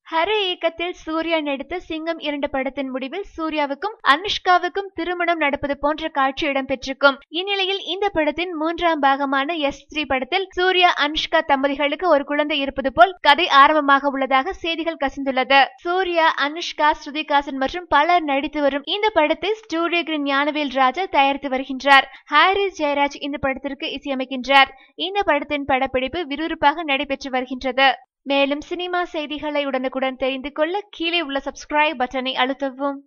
ஹரி இயக்கத்தில் சூர்யா நடித்த சிங்கம் இரண்டு படத்தின் முடிவில் சூர்யாவுக்கும் அனுஷ்காவுக்கும் திருமணம் நடப்பது போன்ற காட்சி இடம்பெற்றிருக்கும் இந்நிலையில் இந்த படத்தின் மூன்றாம் பாகமான எஸ் த்ரீ படத்தில் சூர்யா அனுஷ்கா தம்பதிகளுக்கு ஒரு குழந்தை இருப்பது போல் கதை ஆரம்பமாக உள்ளதாக செய்திகள் கசிந்துள்ளது சூர்யா அனுஷ்கா ஸ்ருதிகாசன் மற்றும் பலர் நடித்து வரும் இந்த படத்தை ஸ்டூடியோ கிரீன் ஞானவேல் ராஜா தயாரித்து வருகின்றார் ஹாரிஸ் ஜெயராஜ் இந்த படத்திற்கு இசையமைக்கின்றார் இந்த படத்தின் படப்பிடிப்பு விறுவிறுப்பாக நடைபெற்று வருகின்றது மேலும் சினிமா செய்திகளை உடனுக்குடன் தெரிந்து கொள்ள கீழே உள்ள சப்ஸ்கிரைப் பட்டனை அழுத்தவும்